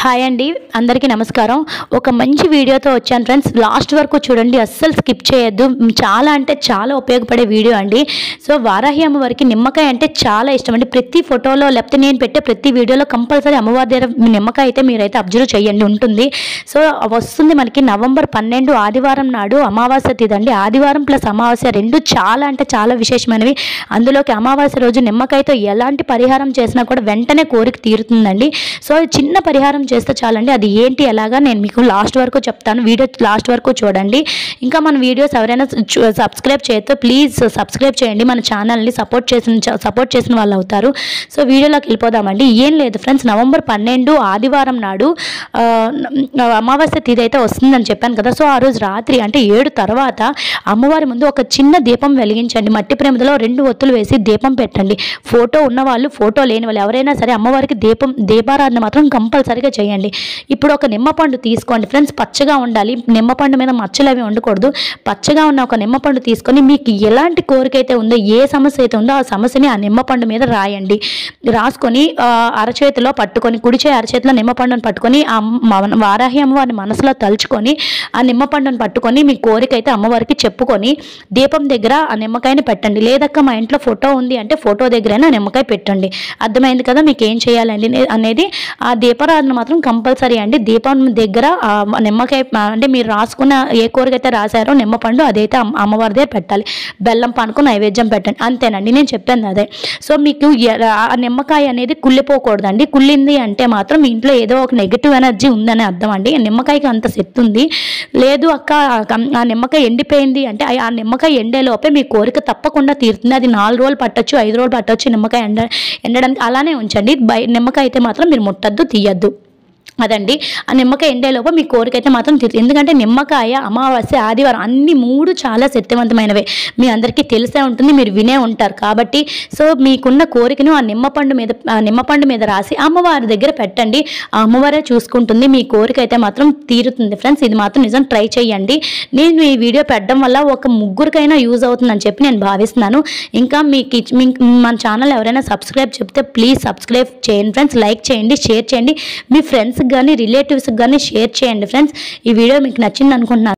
hi అండి అందరికీ నమస్కారం ఒక మంచి వీడియోతో వచ్చాను ఫ్రెండ్స్ లాస్ట్ వరకు చూడండి అస్సలు స్కిప్ చేయొద్దు చాలా అంటే చాలా ఉపయోగపడే వీడియో అండి సో వారాహి అమ్మవారికి నిమ్మకాయ అంటే చాలా ఇష్టం అండి ప్రతి ఫోటోలో లేకపోతే నేను పెట్టే ప్రతి వీడియోలో కంపల్సరీ అమ్మవారి దగ్గర నిమ్మకాయ అయితే మీరైతే అబ్జర్వ్ చేయండి ఉంటుంది సో వస్తుంది మనకి నవంబర్ పన్నెండు ఆదివారం నాడు అమావాస్య తిథి అండి ఆదివారం ప్లస్ అమావాస్య రెండు చాలా అంటే చాలా విశేషమైనవి అందులోకి అమావాస్య రోజు నిమ్మకాయతో ఎలాంటి పరిహారం చేసినా కూడా వెంటనే కోరిక తీరుతుందండి సో చిన్న పరిహారం చేస్తే చాలండి అది ఏంటి ఎలాగా నేను మీకు లాస్ట్ వరకు చెప్తాను వీడియో లాస్ట్ వరకు చూడండి ఇంకా మన వీడియోస్ ఎవరైనా చూ- సబ్స్క్రైబ్ చేయొద్దు ప్లీజ్ సబ్స్క్రైబ్ చేయండి మన ఛానల్ని సపోర్ట్ చేసిన సపోర్ట్ చేసిన వాళ్ళు అవుతారు సో వీడియోలోకి వెళ్ళిపోదామండి ఏం లేదు ఫ్రెండ్స్ నవంబర్ పన్నెండు ఆదివారం నాడు ఆ, అమావాస్య తిథి అయితే వస్తుందని చెప్పాను కదా సో ఆ రోజు రాత్రి అంటే ఏడు తర్వాత అమ్మవారి ముందు ఒక చిన్న దీపం వెలిగించండి మట్టి ప్రేమలో రెండు ఒత్తులు వేసి దీపం పెట్టండి ఫోటో ఉన్న వాళ్ళు ఫోటో లేని వాళ్ళు ఎవరైనా సరే అమ్మవారికి దీపం దీపారాధన మాత్రం కంపల్సరీగా చేయండి ఇప్పుడు ఒక నిమ్మపండు తీసుకోండి ఫ్రెండ్స్ పచ్చగా ఉండాలి నిమ్మపండు మీద మచ్చలు అవి ఉండకూడదు పచ్చగా ఉన్న ఒక నిమ్మపండు తీసుకొని మీకు ఎలాంటి కోరిక అయితే ఉందో ఏ సమస్య అయితే ఉందో ఆ సమస్యని ఆ నిమ్మపండు మీద రాయండి రాసుకొని ఆ, అరచేతిలో పట్టుకొని కుడిచే అరచేతిలో నిమ్మపండును పట్టుకొని ఆ అమ్మ- వారాహి అమ్మవారిని మనసులో తలుచుకొని ఆ నిమ్మపండును పట్టుకొని మీ కోరిక అయితే అమ్మవారికి చెప్పుకొని దీపం దగ్గర ఆ నిమ్మకాయని పెట్టండి లేదక్క మా ఇంట్లో ఫోటో ఉంది అంటే ఫోటో దగ్గరైనా నిమ్మకాయ పెట్టండి అర్థమైంది కదా మీకు ఏం చేయాలండి నే- అనేది ఆ దీపారాధన మాత్రం కంపల్సరీ అండి దీపం దగ్గర ఆ నిమ్మకాయ ఆ, అంటే మీరు రాసుకున్న ఏ కోరిక అయితే రాశారో నిమ్మపండు అదైతే అమ్మ- అమ్మవారి దగ్గర పెట్టాలి బెల్లం పానుకు నైవేద్యం పెట్టండి అంతేనండి నేను చెప్పాను అదే సో మీకు ఎ- ఆ నిమ్మకాయ అనేది కుళ్ళిపోకూడదండి కుళ్ళింది అంటే మాత్రం మీ ఇంట్లో ఏదో ఒక నెగిటివ్ ఎనర్జీ ఉందని అర్థం అండి నిమ్మకాయకి అంత శక్తి ఉంది లేదు అక్క ఆ- ఆ నిమ్మకాయ ఎండిపోయింది అంటే ఆ- ఆ నిమ్మకాయ ఎండేలోపే మీ కోరిక తప్పకుండా తీరుతుంది అది నాలుగు రోజులు పట్టొచ్చు ఐదు రోజులు పట్టొచ్చు నిమ్మకాయ ఎండ ఎండడానికి అలానే ఉంచండి బై నిమ్మకాయ అయితే మాత్రం మీరు ముట్టద్దు తీయద్దు అదండి ఆ నిమ్మకాయ ఎండేలోపు మీ కోరిక అయితే మాత్రం తీరుతుంది ఎందుకంటే నిమ్మకాయ అమావాస్య ఆదివారం అన్ని మూడు చాలా శక్తివంతమైనవే మీ అందరికీ తెలిసే ఉంటుంది మీరు వినే ఉంటారు కాబట్టి సో మీకున్న కోరికను ఆ నిమ్మపండు మీద ఆ నిమ్మపండు మీద రాసి అమ్మవారి దగ్గర పెట్టండి ఆ అమ్మవారే చూసుకుంటుంది మీ కోరిక అయితే మాత్రం తీరుతుంది ఫ్రెండ్స్ ఇది మాత్రం నిజం ట్రై చేయండి నేను ఈ వీడియో పెట్టడం వల్ల ఒక ముగ్గురికైనా యూజ్ అవుతుందని చెప్పి నేను భావిస్తున్నాను ఇంకా మీకు ఇచ్- మీ మన ఛానల్ ఎవరైనా సబ్స్క్రైబ్ చెప్తే ప్లీజ్ సబ్స్క్రైబ్ చేయండి ఫ్రెండ్స్ లైక్ చేయండి షేర్ చేయండి మీ ఫ్రెండ్స్కి కానీ రిలేటివ్స్కి కానీ షేర్ చేయండి ఫ్రెండ్స్ ఈ వీడియో మీకు నచ్చింది అనుకుంటున్నాను